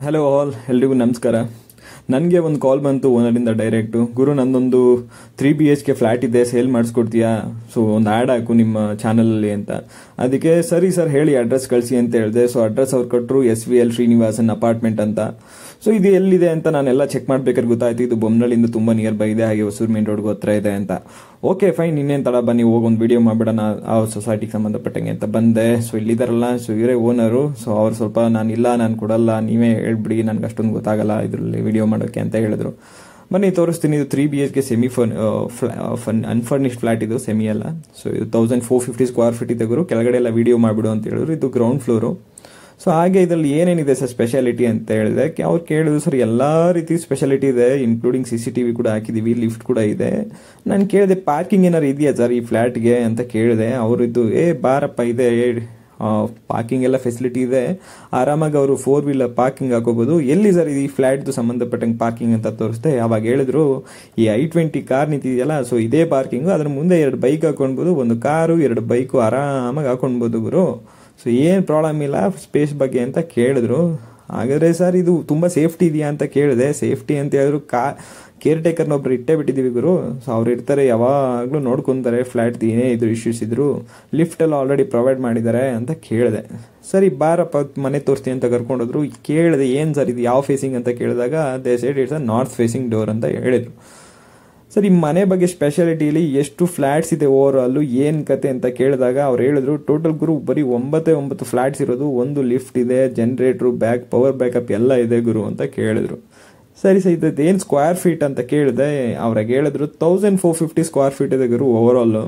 hello all ಎಲ್ರಿಗೂ ನಮಸ್ಕಾರ ನನಗೆ ಒಂದು ಕಾಲ್ ಬಂತು ಓನರಿಂದ ಡೈರೆಕ್ಟು ಗುರು ನಂದೊಂದು three B H K flat ಇದೆ ಸೇಲ್ ಮಾಡಿಸ್ಕೊಡ್ತೀಯಾ ಸೊ ಒಂದು ಆ್ಯಡ್ ಹಾಕು ನಿಮ್ಮ ಚಾನಲಲ್ಲಿ ಅಂತ ಅದಕ್ಕೆ ಸರಿ ಸರ್ ಹೇಳಿ ಅಡ್ರೆಸ್ ಕಳಿಸಿ ಅಂತ ಹೇಳಿದೆ ಸೊ ಅಡ್ರೆಸ್ ಅವ್ರು ಕೊಟ್ಟರು S V L Srinivasan apartment ಅಂತ ಸೊ ಇದು ಎಲ್ಲಿದೆ ಅಂತ ನಾನೆಲ್ಲ ಚೆಕ್ ಮಾಡ್ಬೇಕಾದ್ರೆ ಗೊತ್ತಾಯ್ತು ಇದು ಬೊಮ್ಮನಳ್ಳಿಂದ ತುಂಬ ನಿಯರ್ ಬೈ ಇದೆ ಹಾಗೆ ಹೊಸೂರು ಮೇನ್ ರೋಡ್ಗೆ ಹತ್ರ ಇದೆ ಅಂತ ಓಕೆ ಫೈನ್ ಇನ್ನೇನು ತಡ ಬನ್ನಿ ಹೋಗಿ ಒಂದು ವಿಡಿಯೋ ಮಾಡ್ಬಿಡೋಣ ಆ ಸೊಸೈಟಿಗೆ ಸಂಬಂಧಪಟ್ಟಂಗೆ ಅಂತ ಬಂದೆ ಸೊ ಇಲ್ಲಿದಾರಲ್ಲ ಸೊ ಇವರೇ ಓನರು ಸೊ ಅವ್ರು ಸ್ವಲ್ಪ ನಾನು ಇಲ್ಲ ನಾನು ಕೊಡಲ್ಲ ನೀವೇ ಹೇಳ್ಬಿಡಿ ನನಗೆ ಅಷ್ಟೊಂದು ಗೊತ್ತಾಗಲ್ಲ ಇದರಲ್ಲಿ ವಿಡಿಯೋ ಮಾಡೋಕ್ಕೆ ಅಂತ ಹೇಳಿದ್ರು ಬನ್ನಿ ತೋರಿಸ್ತೀನಿ ಇದು three B H K semi fun fun unfurnished flat ಇದು ಸೆಮಿ ಅಲ್ಲ ಸೊ ಇದು thousand four fifty square feet ಇದ್ದವರು ಕೆಳಗಡೆ ಎಲ್ಲ ವಿಡಿಯೋ ಮಾಡಿಬಿಡು ಅಂತ ಹೇಳಿದ್ರು ಇದು ಗ್ರೌಂಡ್ ಫ್ಲೋರು ಸೊ ಹಾಗೆ ಇದರಲ್ಲಿ ಏನೇನಿದೆ ಸರ್ ಸ್ಪೆಷಾಲಿಟಿ ಅಂತ ಹೇಳಿದೆ ಅವ್ರು ಕೇಳಿದ್ರು ಸರ್ ಎಲ್ಲ ರೀತಿ ಸ್ಪೆಷಾಲಿಟಿ ಇದೆ including C C T V ಕೂಡ ಹಾಕಿದ್ದೀವಿ ಲಿಫ್ಟ್ ಕೂಡ ಇದೆ ನಾನು ಕೇಳಿದೆ ಪಾರ್ಕಿಂಗ್ ಏನಾರು ಇದೆಯಾ ಸರ್ ಈ ಫ್ಲ್ಯಾಟ್ಗೆ ಅಂತ ಕೇಳಿದೆ ಅವರಿದ್ದು ಏ ಬಾರಪ್ಪ ಇದೆ ಪಾರ್ಕಿಂಗ್ ಎಲ್ಲ ಫೆಸಿಲಿಟಿ ಇದೆ ಆರಾಮಾಗಿ ಅವರು ಫೋರ್ ವೀಲರ್ ಪಾರ್ಕಿಂಗ್ ಹಾಕೋಬಹುದು ಎಲ್ಲಿ ಸರ್ ಈ ಫ್ಲ್ಯಾಟ್ದು ಸಂಬಂಧಪಟ್ಟಂಗೆ ಪಾರ್ಕಿಂಗ್ ಅಂತ ತೋರಿಸ್ದೆ ಅವಾಗ ಹೇಳಿದ್ರು ಈ ಐ ಟ್ವೆಂಟಿ ಕಾರ್ ನಿಂತಿದೆಯಲ್ಲ ಸೊ ಇದೇ ಪಾರ್ಕಿಂಗು ಅದ್ರ ಮುಂದೆ ಎರಡು ಬೈಕ್ ಹಾಕೊಳ್ಬೋದು ಒಂದು ಕಾರು ಎರಡು ಬೈಕು ಆರಾಮಾಗಿ ಹಾಕೊಳ್ಬೋದು ಗುರು ಸೊ ಏನು ಪ್ರಾಬ್ಲಮ್ ಇಲ್ಲ ಸ್ಪೇಸ್ ಬಗ್ಗೆ ಅಂತ ಕೇಳಿದ್ರು ಹಾಗಾದ್ರೆ ಸರ್ ಇದು ತುಂಬ ಸೇಫ್ಟಿ ಇದೆಯಾ ಅಂತ ಕೇಳಿದೆ ಸೇಫ್ಟಿ ಅಂತ ಹೇಳಿದ್ರು ಕಾ ಕೇರ್ ಟೇಕರ್ನ ಒಬ್ರು ಇಟ್ಟೇ ಬಿಟ್ಟಿದ್ದೀವಿ ಗುರು ಸೊ ಅವ್ರು ಇರ್ತಾರೆ ಯಾವಾಗಲೂ ನೋಡ್ಕೊತಾರೆ ಫ್ಲ್ಯಾಟ್ದು ಏನೇ ಇದ್ರು ಇಶ್ಯೂಸ್ ಇದ್ರು ಲಿಫ್ಟ್ ಎಲ್ಲ ಆಲ್ರೆಡಿ ಪ್ರೊವೈಡ್ ಮಾಡಿದ್ದಾರೆ ಅಂತ ಕೇಳಿದೆ ಸರಿ ಬಾರಪ್ಪ ಮನೆ ತೋರಿಸ್ತೀನಿ ಅಂತ ಕರ್ಕೊಂಡೋದ್ರು ಕೇಳಿದೆ ಏನು ಸರ್ ಇದು ಯಾವ ಫೇಸಿಂಗ್ ಅಂತ ಕೇಳಿದಾಗ the side it's a north facing door ಅಂತ ಹೇಳಿದ್ರು ಸರ್ ಈ ಮನೆ ಬಗ್ಗೆ ಸ್ಪೆಷಾಲಿಟಿಲಿ ಎಷ್ಟು ಫ್ಲ್ಯಾಟ್ಸ್ ಇದೆ ಓವರ್ ಆಲು ಏನು ಕತೆ ಅಂತ ಕೇಳಿದಾಗ ಅವ್ರು ಹೇಳಿದ್ರು ಟೋಟಲ್ ಗುರು ಬರೀ ಒಂಬತ್ತೇ ಒಂಬತ್ತು ಫ್ಲ್ಯಾಟ್ಸ್ ಇರೋದು ಒಂದು ಲಿಫ್ಟ್ ಇದೆ ಜನ್ರೇಟ್ರು ಬ್ಯಾಕ್ ಪವರ್ ಬ್ಯಾಕಪ್ ಎಲ್ಲ ಇದೆ ಗುರು ಅಂತ ಕೇಳಿದ್ರು ಸರಿ ಸರ್ ಇದು ಏನು ಸ್ಕ್ವೇರ್ ಫೀಟ್ ಅಂತ ಕೇಳಿದೆ ಅವ್ರಿಗೆ ಹೇಳಿದ್ರು thousand four fifty square feet ಇದೆ ಗುರು ಓವರ್ ಆಲು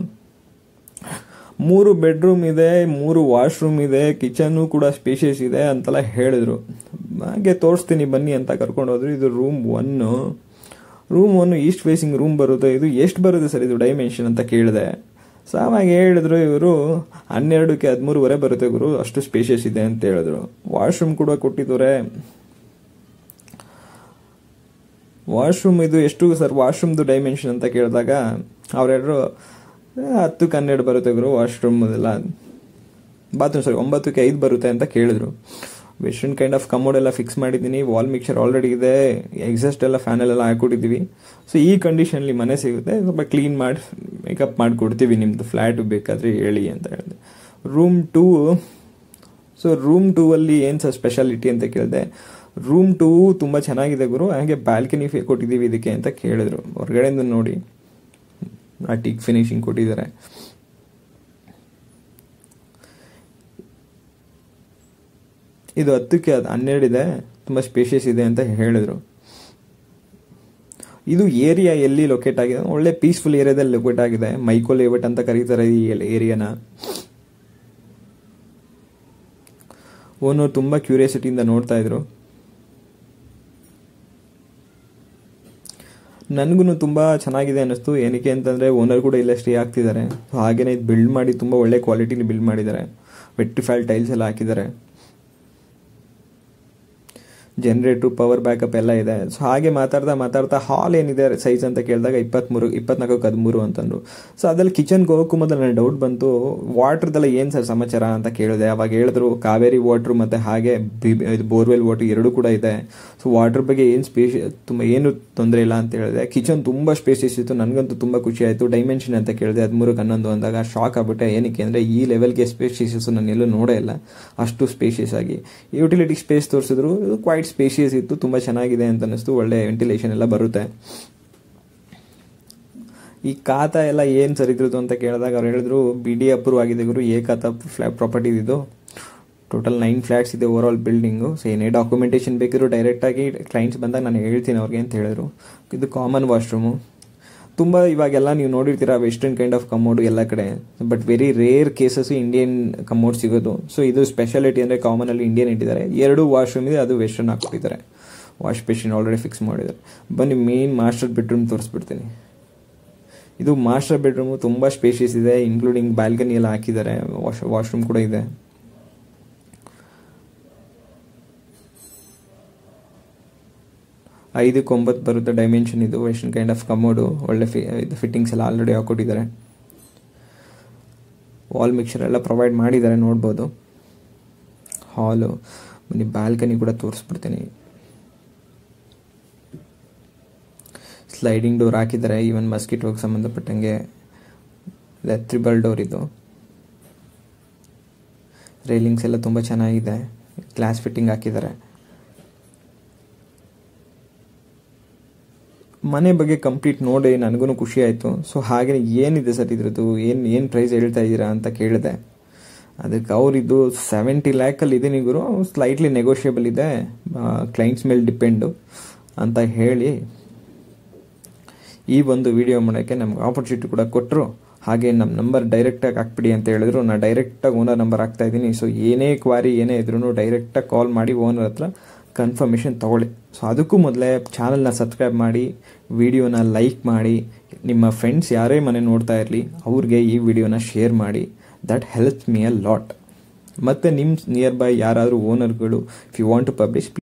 ಮೂರು ಬೆಡ್ರೂಮ್ ಇದೆ ಮೂರು ವಾಶ್ರೂಮ್ ಇದೆ ಕಿಚನ್ನು ಕೂಡ ಸ್ಪೇಷಿಯಸ್ ಇದೆ ಅಂತೆಲ್ಲ ಹೇಳಿದ್ರು ಹಾಗೆ ತೋರಿಸ್ತೀನಿ ಬನ್ನಿ ಅಂತ ಕರ್ಕೊಂಡು ಹೋದ್ರು ಇದು room one room one east facing room ಬರುತ್ತೆ ಇದು ಎಷ್ಟು ಬರುತ್ತೆ ಸರ್ ಇದು ಡೈಮೆನ್ಷನ್ ಅಂತ ಕೇಳಿದೆ ಸಾಮಾಗಿ ಹೇಳಿದ್ರು ಇವರು ಹನ್ನೆರಡಕ್ಕೆ ಹದಿಮೂರುವರೆ ಬರುತ್ತೆ ಗುರು ಅಷ್ಟು ಸ್ಪೇಷಿಯಸ್ ಇದೆ ಅಂತ ಹೇಳಿದ್ರು ವಾಶ್ರೂಮ್ ಕೂಡ ಕೊಟ್ಟಿದ್ದಾರೆ ವಾಶ್ರೂಮ್ ಇದು ಎಷ್ಟು ಸರ್ ವಾಶ್ರೂಮ್ದು ಡೈಮೆನ್ಷನ್ ಅಂತ ಕೇಳಿದಾಗ ಅವ್ರೆಲ್ಲರೂ ಹತ್ತಕ್ಕೆ ಹನ್ನೆರಡು ಬರುತ್ತೆ ಗುರು ವಾಶ್ರೂಮ್ ಎಲ್ಲ ಬಾತ್ರೂಮ್ ಸಾರಿ ಒಂಬತ್ತಕ್ಕೆ ಐದು ಬರುತ್ತೆ ಅಂತ ಕೇಳಿದ್ರು ವೆಸ್ಟರ್ನ್ ಕೈಂಡ್ ಆಫ್ ಕಮೋಡ್ ಎಲ್ಲ ಫಿಕ್ಸ್ ಮಾಡಿದ್ದೀನಿ ವಾಲ್ ಮಿಕ್ಸರ್ ಆಲ್ರೆಡಿ ಇದೆ ಎಕ್ಸಾಸ್ಟ್ ಎಲ್ಲ ಫ್ಯಾನಲ್ಲೆಲ್ಲ ಹಾಕೊಟ್ಟಿದ್ದೀವಿ ಸೊ ಈ ಕಂಡೀಷನ್ಲಿ ಮನೆ ಸಿಗುತ್ತೆ ಸ್ವಲ್ಪ ಕ್ಲೀನ್ ಮಾಡಿ ಮೇಕಪ್ ಮಾಡಿಕೊಡ್ತೀವಿ ನಿಮ್ಮದು ಫ್ಲ್ಯಾಟ್ ಬೇಕಾದರೆ ಹೇಳಿ ಅಂತ ಹೇಳಿದೆ room two so room two ಅಲ್ಲಿ ಏನು ಸರ್ ಸ್ಪೆಷಾಲಿಟಿ ಅಂತ ಕೇಳಿದೆ ರೂಮ್ ಟೂ ತುಂಬ ಚೆನ್ನಾಗಿದೆ ಗುರು ಹಾಗೆ ಬ್ಯಾಲ್ಕನಿ ಕೊಟ್ಟಿದ್ದೀವಿ ಇದಕ್ಕೆ ಅಂತ ಕೇಳಿದ್ರು ಹೊರಗಡೆಯಿಂದ ನೋಡಿ ಆ ಟಿಕ್ ಫಿನಿಶಿಂಗ್ ಕೊಟ್ಟಿದ್ದಾರೆ ಇದು ಹತ್ತಕ್ಕೆ ಅದು ಹನ್ನೆರಡಿದೆ ತುಂಬ ಸ್ಪೇಷಿಯಸ್ ಇದೆ ಅಂತ ಹೇಳಿದ್ರು ಇದು ಏರಿಯಾ ಎಲ್ಲಿ ಲೊಕೇಟ್ ಆಗಿದೆ ಒಳ್ಳೆ ಪೀಸ್ಫುಲ್ ಏರಿಯಾದಲ್ಲಿ ಲೊಕೇಟ್ ಆಗಿದೆ ಮೈಕೋ ಲೇಔಟ್ ಅಂತ ಕರೀತಾರೆ ಈ ಏರಿಯಾನ ಓನರ್ ತುಂಬ ಕ್ಯೂರಿಯಾಸಿಟಿಯಿಂದ ನೋಡ್ತಾ ಇದ್ರು ನನಗೂ ತುಂಬ ಚೆನ್ನಾಗಿದೆ ಅನ್ನಿಸ್ತು ಏನಕ್ಕೆ ಅಂತಂದರೆ ಓನರ್ ಕೂಡ ಇಲ್ಲೇ ಸ್ಟೇ ಆಗ್ತಿದ್ದಾರೆ ಸೊ ಹಾಗೇನೆ ಇದು ಬಿಲ್ಡ್ ಮಾಡಿ ತುಂಬ ಒಳ್ಳೆ ಕ್ವಾಲಿಟಿಲಿ ಬಿಲ್ಡ್ ಮಾಡಿದ್ದಾರೆ ವೆಟ್ಟಿಫೈಲ್ ಟೈಲ್ಸ್ ಎಲ್ಲ ಹಾಕಿದ್ದಾರೆ ಜನ್ರೇಟ್ರು ಪವರ್ ಬ್ಯಾಕಪ್ ಎಲ್ಲ ಇದೆ ಸೊ ಹಾಗೆ ಮಾತಾಡ್ತಾ ಮಾತಾಡ್ತಾ ಹಾಲ್ ಏನಿದೆ ಸೈಜ್ ಅಂತ ಕೇಳಿದಾಗ ಇಪ್ಪತ್ತ್ಮೂರು ಇಪ್ಪತ್ನಾಲ್ಕು ಹದಿಮೂರು ಅಂತಂದ್ರು ಸೊ ಅದ್ರಲ್ಲಿ ಕಿಚನ್ಗೆ ಹೋಗೋಕ್ಕೂ ಮೊದಲು ನನಗೆ ಡೌಟ್ ಬಂತು ವಾಟ್ರದೆಲ್ಲ ಏನು ಸರ್ ಸಮಾಚಾರ ಅಂತ ಕೇಳಿದೆ ಅವಾಗ ಹೇಳಿದ್ರು ಕಾವೇರಿ ವಾಟ್ರು ಮತ್ತು ಹಾಗೆ ಇದು ಬೋರ್ವೆಲ್ ವಾಟ್ರ್ ಎರಡೂ ಕೂಡ ಇದೆ ಸೊ ವಾಟ್ರ್ ಬಗ್ಗೆ ಏನು ಸ್ಪೇಷಿ ತುಂಬ ಏನು ತೊಂದರೆ ಇಲ್ಲ ಅಂತ ಹೇಳಿದೆ ಕಿಚನ್ ತುಂಬ ಸ್ಪೇಸಿಯಸ್ ಇತ್ತು ನನಗಂತೂ ತುಂಬ ಖುಷಿ ಆಯಿತು ಡೈಮೆನ್ಷನ್ ಅಂತ ಕೇಳಿದೆ ಹದಿಮೂರಕ್ಕೆ ಹನ್ನೊಂದು ಅಂದಾಗ ಶಾಕ್ ಆಗ್ಬಿಟ್ಟೆ ಏನಕ್ಕೆ ಅಂದರೆ ಈ ಲೆವೆಲ್ಗೆ ಸ್ಪೇಷಿಯಸ್ ನಾನು ಎಲ್ಲೂ ನೋಡೇ ಇಲ್ಲ ಅಷ್ಟು ಸ್ಪೇಷಿಯಸ್ ಆಗಿ ಯುಟಿಲಿಟಿ ಸ್ಪೇಸ್ ತೋರಿಸಿದ್ರು ಇದು ಕ್ವೈಟ್ ಸ್ಪೇಷಿಯಸ್ ಇತ್ತು ತುಂಬ ಚೆನ್ನಾಗಿದೆ ಅಂತ ಅನ್ನಿಸ್ತು ಒಳ್ಳೆ ವೆಂಟಿಲೇಷನ್ ಎಲ್ಲ ಬರುತ್ತೆ ಈ ಖಾತಾ ಎಲ್ಲ ಏನು ಸರ್ ಇದ್ರದ್ದು ಅಂತ ಕೇಳಿದಾಗ ಅವ್ರು ಹೇಳಿದ್ರು ಬಿ ಡಿ ಅಪ್ರೂವ್ ಆಗಿದೆ ಗುರು ಎ ಖಾತಾ ಫ್ಲಾ ಪ್ರಾಪರ್ಟಿ ಇದು ಟೋಟಲ್ ನೈನ್ ಫ್ಲ್ಯಾಟ್ಸ್ ಇದೆ ಓವರ್ ಆಲ್ ಬಿಲ್ಡಿಂಗು ಸೊ ಏನೇ ಡಾಕ್ಯುಮೆಂಟೇಷನ್ ಬೇಕಿದ್ರು ಡೈರೆಕ್ಟಾಗಿ ಕ್ಲೈಂಟ್ಸ್ ಬಂದಾಗ ನಾನು ಹೇಳ್ತೀನಿ ಅವ್ರಿಗೆ ಅಂತ ಹೇಳಿದ್ರು ಇದು ಕಾಮನ್ ವಾಶ್ರೂಮು ತುಂಬ ಇವಾಗೆಲ್ಲ ನೀವು ನೋಡಿರ್ತೀರ ವೆಸ್ಟರ್ನ್ ಕೈಂಡ್ ಆಫ್ ಕಮೋಡು ಎಲ್ಲ ಕಡೆ but very rare cases Indian commode ಸಿಗೋದು ಸೊ ಇದು ಸ್ಪೆಷಾಲಿಟಿ ಅಂದರೆ ಕಾಮನಲ್ಲಿ ಇಂಡಿಯನ್ ಇಟ್ಟಿದ್ದಾರೆ ಎರಡು ವಾಶ್ರೂಮ್ ಇದೆ ಅದು ವೆಸ್ಟರ್ನ್ ಹಾಕ್ಬಿಟ್ಟಿದ್ದಾರೆ ವಾಶ್ ಬೇಸಿನ್ ಆಲ್ರೆಡಿ ಫಿಕ್ಸ್ ಮಾಡಿದ್ದಾರೆ ಬನ್ನಿ ಮೇನ್ ಮಾಸ್ಟರ್ ಬೆಡ್ರೂಮ್ ತೋರಿಸ್ಬಿಡ್ತೀನಿ ಇದು ಮಾಸ್ಟರ್ ಬೆಡ್ರೂಮು ತುಂಬ ಸ್ಪೇಷಿಯಸ್ ಇದೆ ಇನ್ಕ್ಲೂಡಿಂಗ್ ಬ್ಯಾಲ್ಕನಿ ಎಲ್ಲ ಹಾಕಿದ್ದಾರೆ ವಾಶ್ ವಾಶ್ರೂಮ್ ಕೂಡ ಇದೆ ಐದಕ್ಕೆ ಒಂಬತ್ತು ಬರುತ್ತೆ ಡೈಮೆನ್ಷನ್ ಇದು ವೆಸ್ಟರ್ನ್ ಕೈಂಡ್ ಆಫ್ ಕಮೋಡು ಒಳ್ಳೆ ಫಿ ಇದು ಫಿಟ್ಟಿಂಗ್ಸ್ ಎಲ್ಲ ಆಲ್ರೆಡಿ ಹಾಕೊಟ್ಟಿದ್ದಾರೆ ವಾಲ್ ಮಿಕ್ಸರ್ ಎಲ್ಲ ಪ್ರೊವೈಡ್ ಮಾಡಿದ್ದಾರೆ ನೋಡ್ಬೋದು ಹಾಲು ಬನ್ನಿ ಬ್ಯಾಲ್ಕನಿ ಕೂಡ ತೋರಿಸ್ಬಿಡ್ತೀನಿ ಸ್ಲೈಡಿಂಗ್ ಡೋರ್ ಹಾಕಿದ್ದಾರೆ ಈವನ್ ಮಸ್ಕಿಟೋಗೆ ಸಂಬಂಧಪಟ್ಟಂಗೆ ತ್ರಿಬಲ್ ಡೋರ್ ಇದು ರೈಲಿಂಗ್ಸ್ ಎಲ್ಲ ತುಂಬ ಚೆನ್ನಾಗಿದೆ ಗ್ಲಾಸ್ ಫಿಟ್ಟಿಂಗ್ ಹಾಕಿದ್ದಾರೆ ಮನೆ ಬಗ್ಗೆ ಕಂಪ್ಲೀಟ್ ನೋಡಿ ನನಗೂ ಖುಷಿ ಆಯಿತು ಸೊ ಹಾಗೆ ಏನಿದೆ ಸರ್ ಇದ್ರದ್ದು ಏನು ಏನು ಪ್ರೈಸ್ ಹೇಳ್ತಾ ಇದ್ದೀರಾ ಅಂತ ಕೇಳಿದೆ ಅದಕ್ಕೆ ಅವರಿದ್ದು ಸೆವೆಂಟಿ ಲ್ಯಾಕಲ್ಲಿ ಇದೆ ನಿಗುರು ಸ್ಲೈಟ್ಲಿ ನೆಗೋಷಿಯಬಲ್ ಇದೆ ಕ್ಲೈಂಟ್ಸ್ ಮೇಲೆ ಡಿಪೆಂಡು ಅಂತ ಹೇಳಿ ಈ ಒಂದು ವಿಡಿಯೋ ಮಾಡೋಕ್ಕೆ ನಮ್ಗೆ ಆಪರ್ಚುನಿಟಿ ಕೂಡ ಕೊಟ್ಟರು ಹಾಗೆ ನಮ್ಮ ನಂಬರ್ ಡೈರೆಕ್ಟಾಗಿ ಹಾಕ್ಬಿಡಿ ಅಂತ ಹೇಳಿದ್ರು ನಾನು ಡೈರೆಕ್ಟಾಗಿ ಓನರ್ ನಂಬರ್ ಹಾಕ್ತಾ ಇದ್ದೀನಿ ಸೊ ಏನೇ ಕ್ವಾರಿ ಏನೇ ಇದ್ರೂ ಡೈರೆಕ್ಟಾಗಿ ಕಾಲ್ ಮಾಡಿ ಓನರ್ ಹತ್ರ ಕನ್ಫರ್ಮೇಷನ್ ತೊಗೊಳ್ಳಿ ಸೊ ಅದಕ್ಕೂ ಮೊದಲೇ ಚಾನಲ್ನ ಸಬ್ಸ್ಕ್ರೈಬ್ ಮಾಡಿ ವಿಡಿಯೋನ ಲೈಕ್ ಮಾಡಿ ನಿಮ್ಮ ಫ್ರೆಂಡ್ಸ್ ಯಾರೇ ಮನೆ ನೋಡ್ತಾ ಇರಲಿ ಅವ್ರಿಗೆ ಈ ವಿಡಿಯೋನ ಶೇರ್ ಮಾಡಿ that helps me a lot ಮತ್ತು ನಿಮ್ಮ ನಿಯರ್ ಬೈ ಯಾರಾದರೂ ಓನರ್ಗಳು if you want to publish